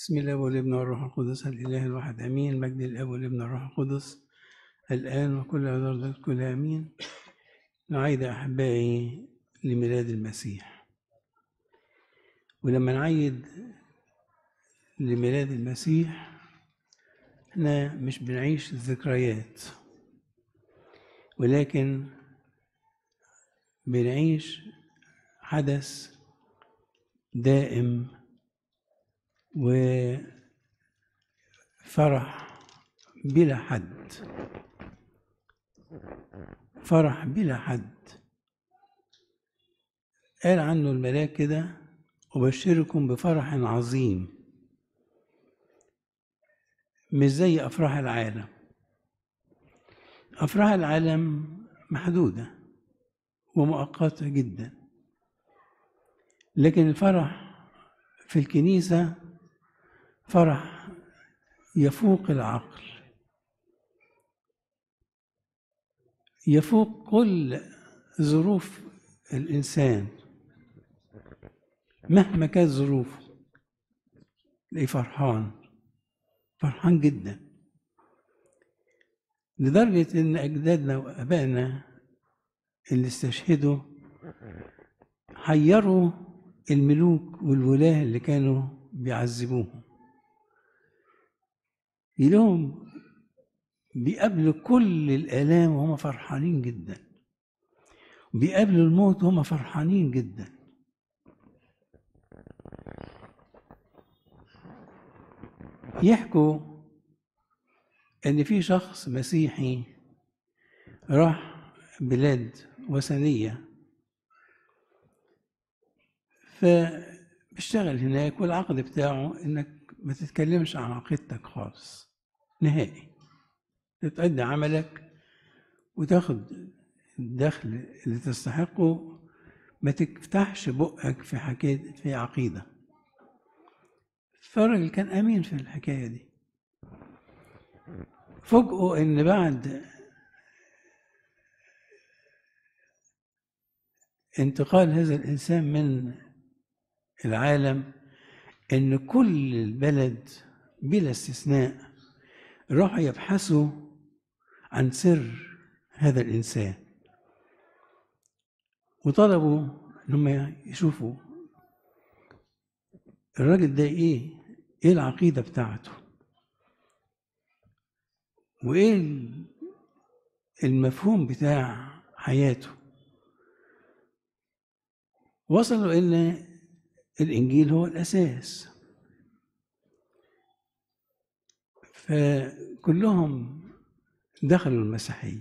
بسم الله والابن والروح القدس الإله الواحد أمين مجد الأب والابن والروح القدس الآن وكل أدوار كل أمين نعيد أحبائي لميلاد المسيح ولما نعيد لميلاد المسيح احنا مش بنعيش ذكريات ولكن بنعيش حدث دائم وفرح بلا حد فرح بلا حد قال عنه الملاك كده أبشركم بفرح عظيم مش زي أفراح العالم أفراح العالم محدودة ومؤقتة جدا لكن الفرح في الكنيسة فرح يفوق العقل يفوق كل ظروف الإنسان مهما كانت ظروفه تلاقيه فرحان فرحان جدا لدرجة إن أجدادنا وآبائنا اللي استشهدوا حيروا الملوك والولاة اللي كانوا بيعذبوهم لهم بيقابلوا كل الآلام وهم فرحانين جدا بيقابلوا الموت وهم فرحانين جدا يحكوا ان في شخص مسيحي راح بلاد وثنيه فبيشتغل هناك والعقد بتاعه انك ما تتكلمش عن عقيدتك خالص نهائي تتأدي عملك وتاخد الدخل اللي تستحقه ما تفتحش بقك في حكاية في عقيدة فالراجل كان أمين في الحكاية دي فوجئوا إن بعد انتقال هذا الإنسان من العالم إن كل البلد بلا استثناء راحوا يبحثوا عن سر هذا الإنسان وطلبوا إنهم يشوفوا الراجل ده إيه إيه العقيدة بتاعته وإيه المفهوم بتاع حياته وصلوا إن الإنجيل هو الأساس فكلهم دخلوا المسيحية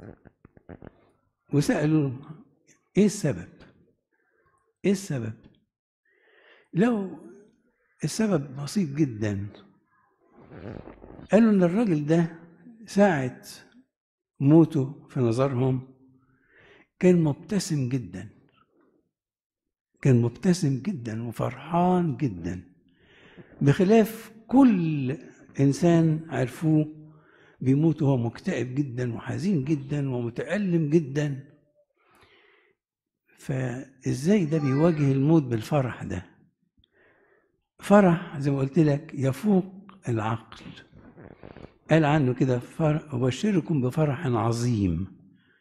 وسألوا إيه السبب؟ إيه السبب؟ لو السبب بسيط جدا قالوا إن الراجل ده ساعة موته في نظرهم كان مبتسم جدا كان مبتسم جدا وفرحان جدا بخلاف كل انسان عرفوه بيموت وهو مكتئب جدا وحزين جدا ومتألم جدا فازاي ده بيواجه الموت بالفرح ده فرح زي ما قلت لك يفوق العقل قال عنه كده أبشركم بفرح عظيم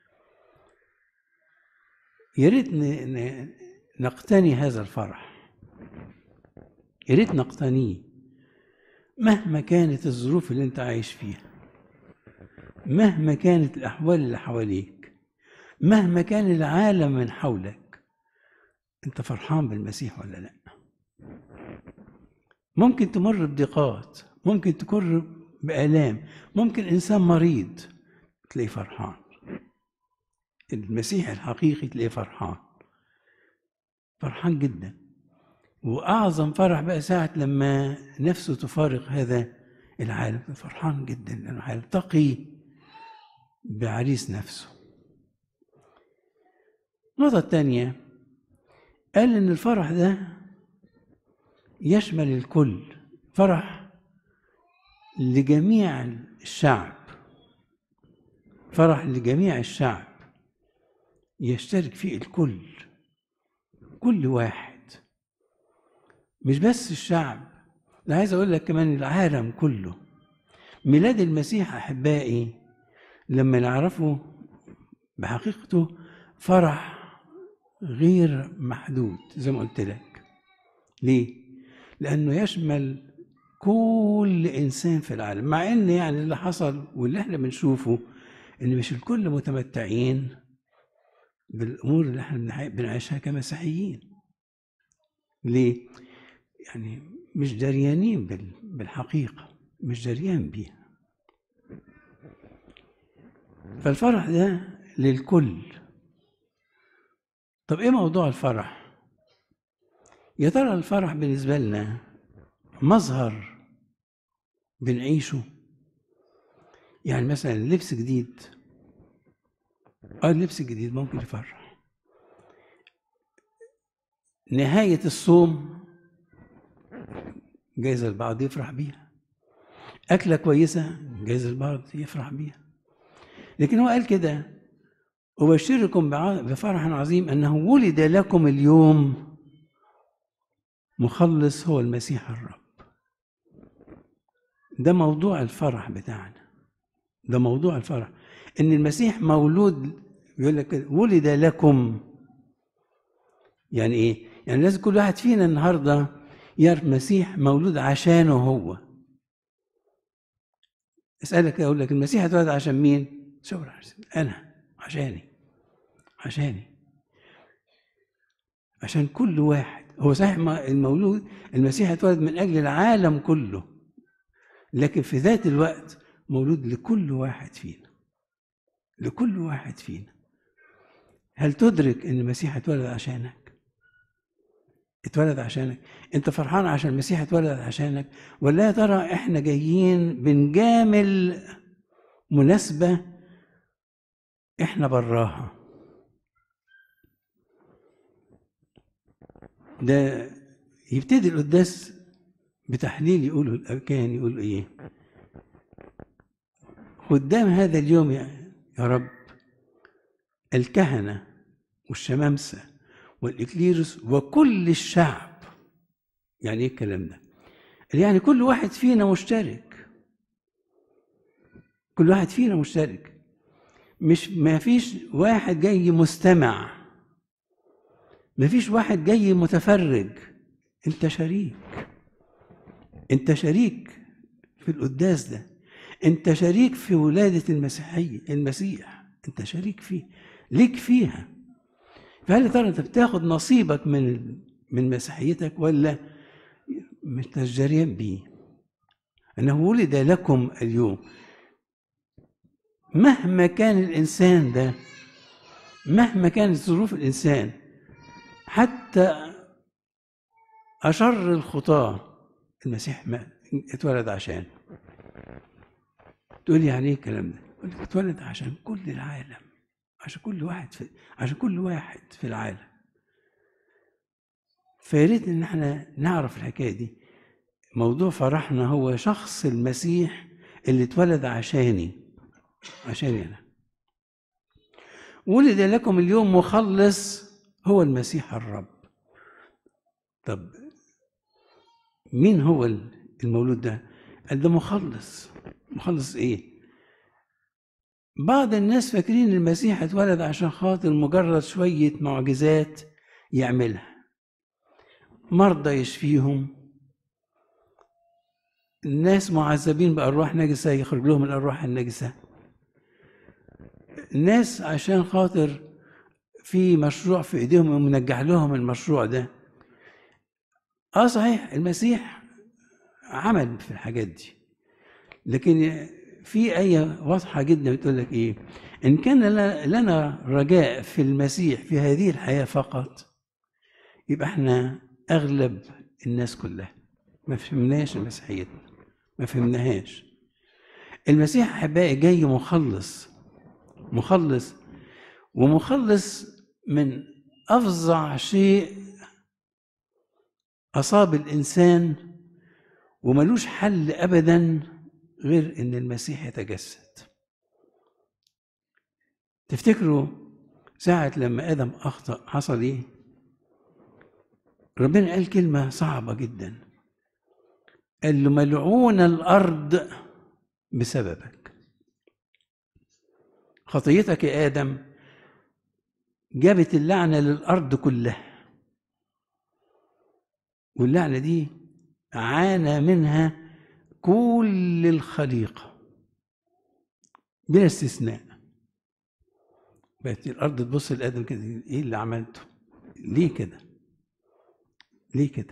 يا ريت نقتني هذا الفرح يا ريت نقتنيه مهما كانت الظروف اللي انت عايش فيها مهما كانت الاحوال اللي حواليك مهما كان العالم من حولك انت فرحان بالمسيح ولا لا ممكن تمر بضيقات ممكن تمر بآلام ممكن إنسان مريض تلاقيه فرحان المسيح الحقيقي تلاقيه فرحان فرحان جدا واعظم فرح بقى ساعه لما نفسه تفارق هذا العالم فرحان جدا لانه هيلتقي بعريس نفسه النقطه الثانيه قال ان الفرح ده يشمل الكل فرح لجميع الشعب فرح لجميع الشعب يشترك فيه الكل كل واحد مش بس الشعب انا عايز اقول لك كمان العالم كله ميلاد المسيح احبائي لما نعرفه بحقيقته فرح غير محدود زي ما قلت لك ليه لانه يشمل كل انسان في العالم مع ان يعني اللي حصل واللي احنا بنشوفه ان مش الكل متمتعين بالامور اللي احنا بنعيشها كمسيحيين ليه يعني مش دريانين بالحقيقه مش دريان بيها فالفرح ده للكل طب ايه موضوع الفرح يا ترى الفرح بالنسبه لنا مظهر بنعيشه يعني مثلا لبس جديد اه اللبس الجديد ممكن يفرح نهاية الصوم جايز البعض يفرح بيها أكلة كويسة جايز البعض يفرح بيها لكن هو قال كده أبشركم بفرح عظيم أنه ولد لكم اليوم مخلص هو المسيح الرب ده موضوع الفرح بتاعنا ده موضوع الفرح ان المسيح مولود بيقول لك ولد لكم يعني ايه يعني لازم كل واحد فينا النهارده يعرف المسيح مولود عشانه هو اسالك اقول لك المسيح اتولد عشان مين شوف انا عشاني عشاني عشان كل واحد هو صحيح المولود المسيح اتولد من اجل العالم كله لكن في ذات الوقت مولود لكل واحد فينا لكل واحد فينا هل تدرك ان المسيح اتولد عشانك اتولد عشانك انت فرحان عشان المسيح اتولد عشانك ولا يا ترى احنا جايين بنجامل مناسبة احنا براها ده يبتدي القداس بتحليل يقولوا الأركان يقولوا إيه قدام هذا اليوم يا رب الكهنة والشمامسة والإكليروس وكل الشعب يعني إيه الكلام ده؟ يعني كل واحد فينا مشترك كل واحد فينا مشترك مش ما فيش واحد جاي مستمع ما فيش واحد جاي متفرج انت شريك انت شريك في القداس ده انت شريك في ولادة المسيحية المسيح انت شريك فيه ليك فيها فهل ترى انت بتاخد نصيبك من من مسيحيتك ولا مش جريان بيه انه ولد لكم اليوم مهما كان الانسان ده مهما كانت ظروف الانسان حتى اشر الخطاه المسيح ما اتولد عشان تقول لي يعني ايه الكلام ده؟ يقول لك اتولد عشان كل العالم عشان كل واحد في عشان كل واحد في العالم فيا ريت ان احنا نعرف الحكايه دي موضوع فرحنا هو شخص المسيح اللي اتولد عشاني عشاني انا ولد لكم اليوم مخلص هو المسيح الرب طب مين هو المولود ده قال ده مخلص مخلص ايه بعض الناس فاكرين المسيح اتولد عشان خاطر مجرد شوية معجزات يعملها مرضى يشفيهم الناس معذبين بأرواح نجسة يخرج لهم الأرواح النجسة الناس عشان خاطر في مشروع في ايديهم منجح لهم المشروع ده اه صحيح المسيح عمل في الحاجات دي لكن في آية واضحة جدا بتقول لك إيه إن كان لنا رجاء في المسيح في هذه الحياة فقط يبقى إحنا أغلب الناس كلها ما فهمناش مسيحيتنا ما فهمناهاش المسيح أحبائي جاي مخلص مخلص ومخلص من أفظع شيء أصاب الإنسان وملوش حل أبدا غير ان المسيح يتجسد تفتكروا ساعة لما آدم أخطأ حصل إيه؟ ربنا قال كلمة صعبة جدا قال له ملعون الارض بسببك خطيتك يا ادم جابت اللعنه للارض كلها واللعنه دي عانى منها كل الخليقه بلا استثناء بقت الارض تبص لادم كده ايه اللي عملته ليه كده ليه كده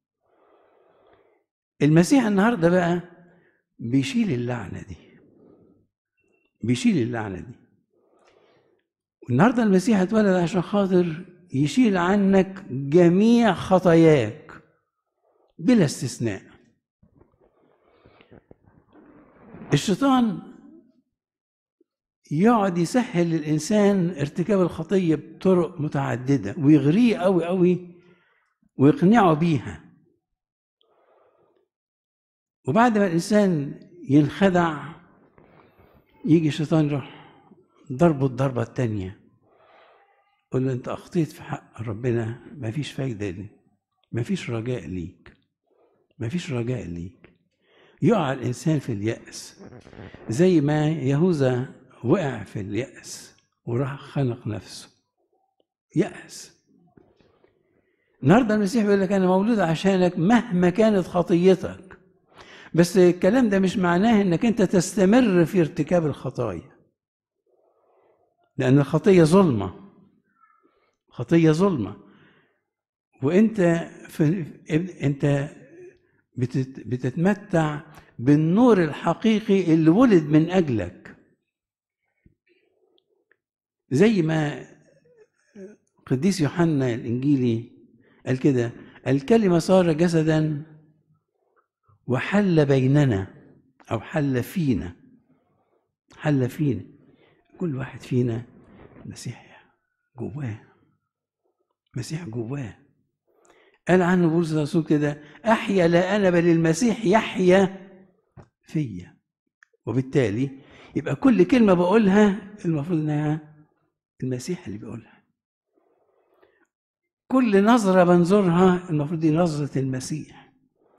المسيح النهارده بقى بيشيل اللعنه دي بيشيل اللعنه دي والنهارده المسيح اتولد عشان خاطر يشيل عنك جميع خطاياك بلا استثناء الشيطان يقعد يسهل للإنسان ارتكاب الخطية بطرق متعددة ويغريه قوي قوي ويقنعه بيها وبعد ما الإنسان ينخدع يجي الشيطان يروح ضربه الضربة التانية يقول له أنت أخطيت في حق ربنا مفيش فايدة لي مفيش رجاء ليك مفيش رجاء ليك يقع الإنسان في اليأس زي ما يهوذا وقع في اليأس وراح خنق نفسه يأس النهارده المسيح بيقول لك أنا مولود عشانك مهما كانت خطيتك بس الكلام ده مش معناه انك انت تستمر في ارتكاب الخطايا لان الخطيه ظلمه خطيه ظلمه وانت في انت بتتمتع بالنور الحقيقي اللي ولد من اجلك زي ما قديس يوحنا الانجيلي قال كده الكلمه صار جسدا وحل بيننا او حل فينا حل فينا كل واحد فينا مسيح جواه مسيح جواه قال عنه بولس الرسول كده احيا لا انا بل المسيح يحيا فيا وبالتالي يبقى كل كلمه بقولها المفروض انها المسيح اللي بيقولها كل نظرة بنظرها المفروض دي نظرة المسيح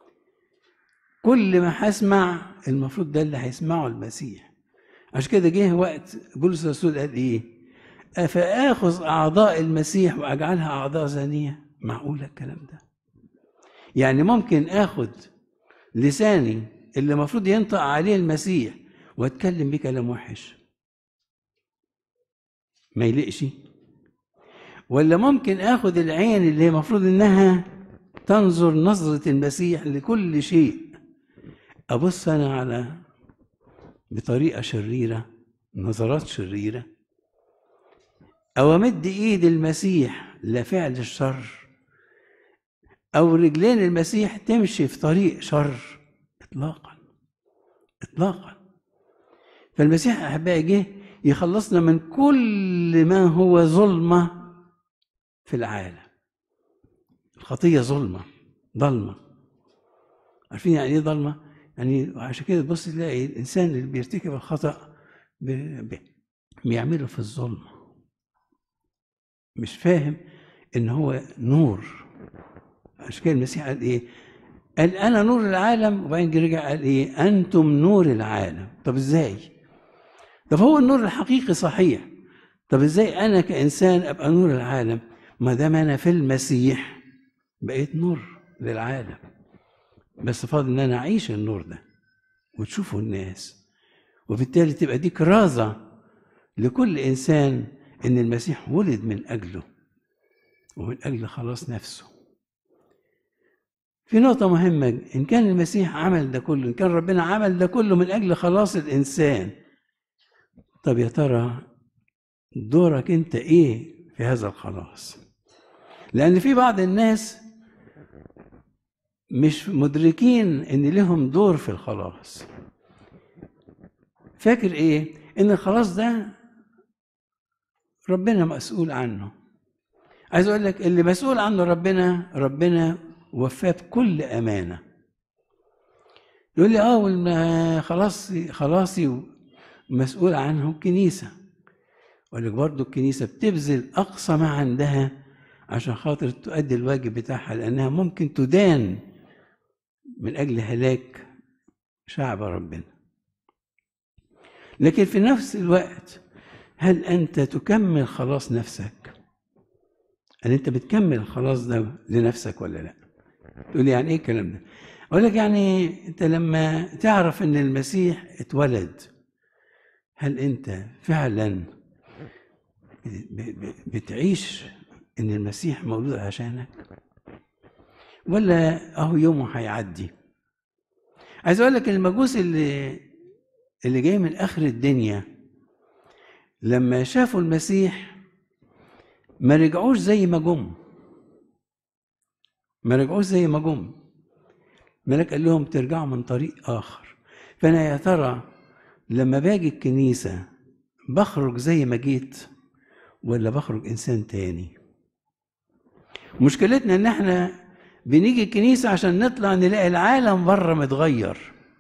كل ما هسمع المفروض ده اللي هيسمعه المسيح عشان كده جه وقت بولس الرسول قال ايه افاخذ اعضاء المسيح واجعلها اعضاء زانيه معقول الكلام ده يعني ممكن اخد لساني اللي المفروض ينطق عليه المسيح واتكلم بيه كلام وحش ما يلقش ولا ممكن اخد العين اللي هي المفروض انها تنظر نظرة المسيح لكل شيء ابص انا على بطريقة شريرة نظرات شريرة او امد ايد المسيح لفعل الشر او رجلين المسيح تمشي في طريق شر اطلاقا اطلاقا فالمسيح احبائي جه يخلصنا من كل ما هو ظلمه في العالم الخطيه ظلمه ضلمه عارفين يعني ايه ضلمه يعني عشان كده تبص تلاقي الانسان اللي بيرتكب الخطا بيعمله في الظلمه مش فاهم ان هو نور عشان كده المسيح قال ايه قال انا نور العالم وبعدين رجع قال ايه انتم نور العالم طب ازاي طب هو النور الحقيقي صحيح طب ازاي انا كانسان ابقى نور العالم ما دام انا في المسيح بقيت نور للعالم بس فاضل ان انا اعيش النور ده وتشوفوا الناس وبالتالي تبقى دي كرازه لكل انسان ان المسيح ولد من اجله ومن اجل خلاص نفسه في نقطة مهمة إن كان المسيح عمل ده كله إن كان ربنا عمل ده كله من أجل خلاص الإنسان طب يا ترى دورك أنت إيه في هذا الخلاص لأن في بعض الناس مش مدركين إن لهم دور في الخلاص فاكر إيه إن الخلاص ده ربنا مسؤول عنه عايز أقول لك اللي مسؤول عنه ربنا ربنا وفاه بكل أمانة يقول لي اه خلاص خلاصي مسؤول عنه الكنيسة أقول لك برضه الكنيسة بتبذل أقصى ما عندها عشان خاطر تؤدي الواجب بتاعها لأنها ممكن تدان من أجل هلاك شعب ربنا لكن في نفس الوقت هل أنت تكمل خلاص نفسك هل أنت بتكمل الخلاص ده لنفسك ولا لا تقول يعني إيه الكلام ده أقول لك يعني أنت لما تعرف أن المسيح اتولد هل أنت فعلا بتعيش ان المسيح مولود عشانك ولا اهو يومه هيعدي عايز اقول لك المجوس اللي اللي جاي من اخر الدنيا لما شافوا المسيح ما رجعوش زي ما جم ما رجعوش زي ما جم ملك قال لهم ترجعوا من طريق اخر فانا يا ترى لما باجي الكنيسه بخرج زي ما جيت ولا بخرج انسان تاني مشكلتنا ان احنا بنيجي الكنيسه عشان نطلع نلاقي العالم بره متغير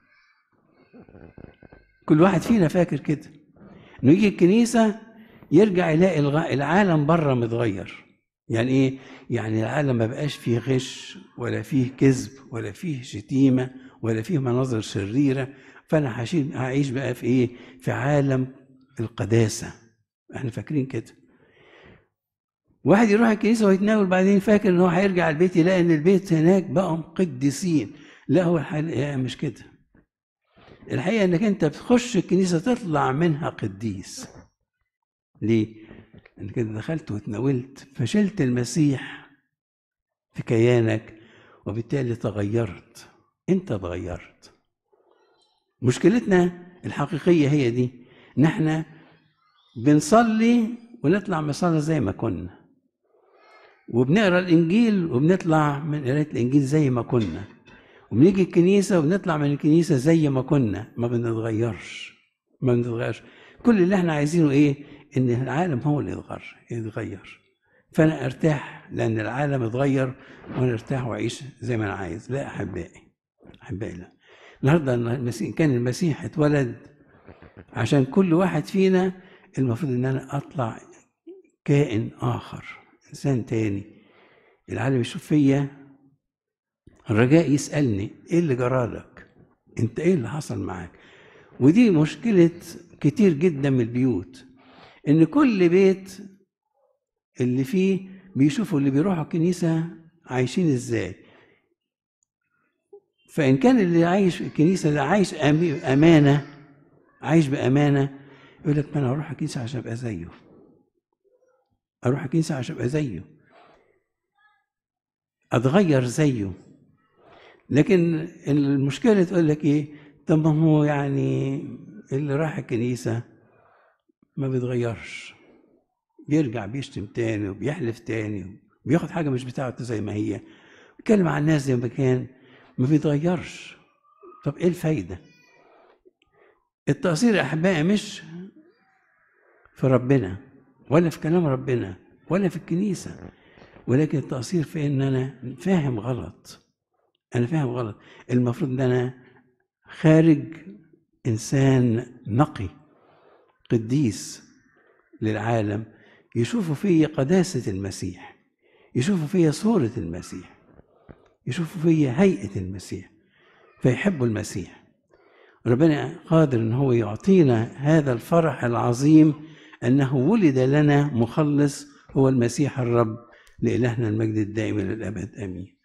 كل واحد فينا فاكر كده انه يجي الكنيسه يرجع يلاقي العالم بره متغير يعني ايه يعني العالم ما بقاش فيه غش ولا فيه كذب ولا فيه شتيمه ولا فيه مناظر شريره فانا هعيش بقى في ايه في عالم القداسه احنا فاكرين كده واحد يروح الكنيسه ويتناول بعدين فاكر ان هو هيرجع البيت يلاقي ان البيت هناك بقوا قديسين لا هو الحقيقه مش كده الحقيقه انك انت بتخش الكنيسه تطلع منها قديس ليه انك انت دخلت وتناولت فشلت المسيح في كيانك وبالتالي تغيرت انت اتغيرت مشكلتنا الحقيقيه هي دي ان احنا بنصلي ونطلع من الصلاه زي ما كنا وبنقرا الانجيل وبنطلع من قرايه الانجيل زي ما كنا وبنيجي الكنيسه وبنطلع من الكنيسه زي ما كنا ما بنتغيرش ما بنتغيرش كل اللي احنا عايزينه ايه ان العالم هو اللي يتغير يتغير فانا ارتاح لان العالم اتغير وانا ارتاح واعيش زي ما انا عايز لا احبائي احبائي لا النهارده المسيح كان المسيح اتولد عشان كل واحد فينا المفروض ان انا اطلع كائن اخر انسان تاني العالم يشوف فيا الرجاء يسالني ايه اللي جرالك انت ايه اللي حصل معاك ودي مشكله كتير جدا من البيوت ان كل بيت اللي فيه بيشوفوا اللي بيروحوا الكنيسه عايشين ازاي فان كان اللي عايش في الكنيسه ده عايش امانه عايش بامانه يقول لك ما انا هروح الكنيسه عشان ابقى زيه اروح الكنيسه عشان ابقى زيه اتغير زيه لكن المشكله تقول لك ايه طب ما هو يعني اللي راح الكنيسه ما بيتغيرش بيرجع بيشتم تاني وبيحلف تاني وبياخد حاجه مش بتاعته زي ما هي بيتكلم عن الناس زي ما كان ما بيتغيرش طب ايه الفايده التقصير يا احبائي مش في ربنا ولا في كلام ربنا ولا في الكنيسه ولكن التقصير في ان انا فاهم غلط انا فاهم غلط المفروض ان انا خارج انسان نقي قديس للعالم يشوفوا في قداسه المسيح يشوفوا في صوره المسيح يشوفوا في هيئه المسيح فيحبوا المسيح ربنا قادر ان هو يعطينا هذا الفرح العظيم أنه ولد لنا مخلص هو المسيح الرب لإلهنا المجد الدائم إلى الأبد آمين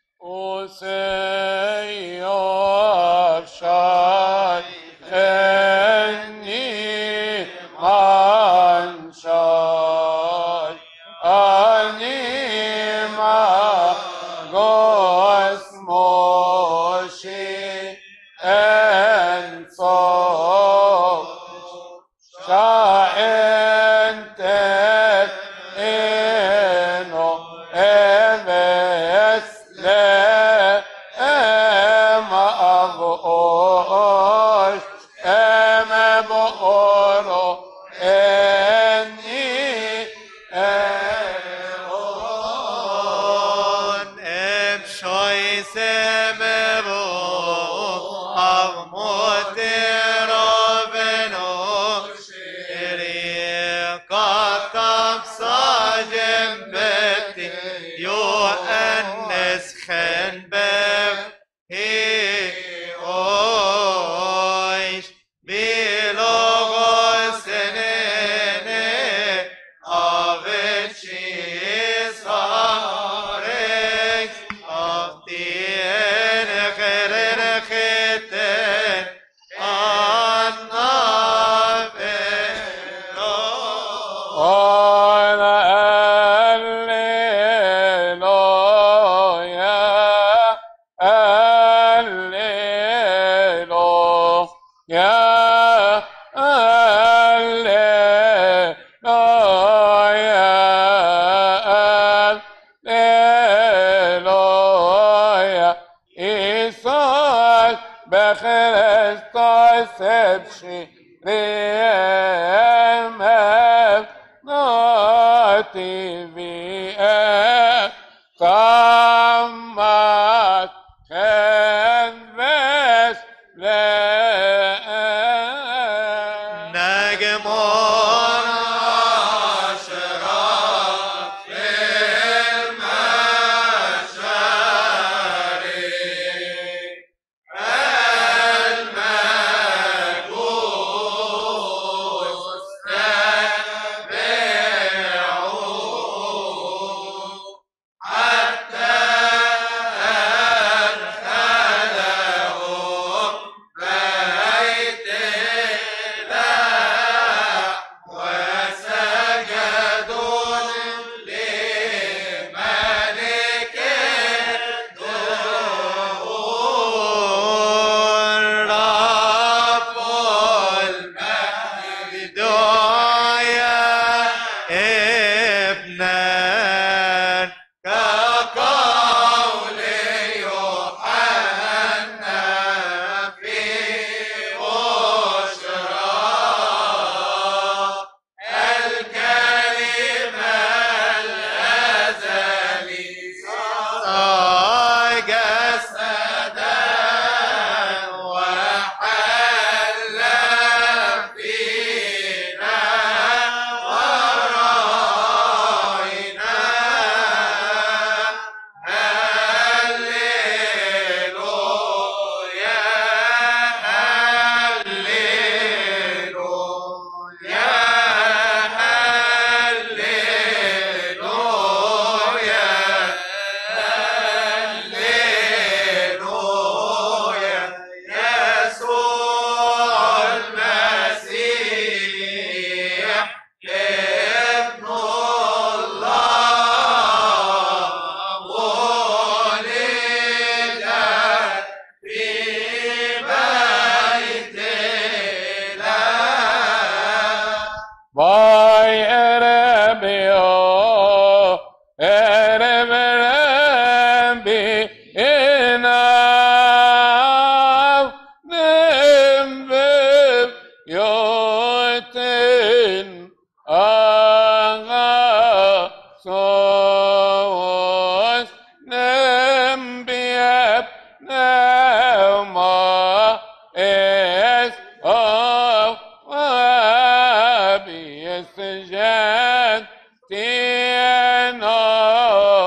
oh, oh, oh. السجاد تينا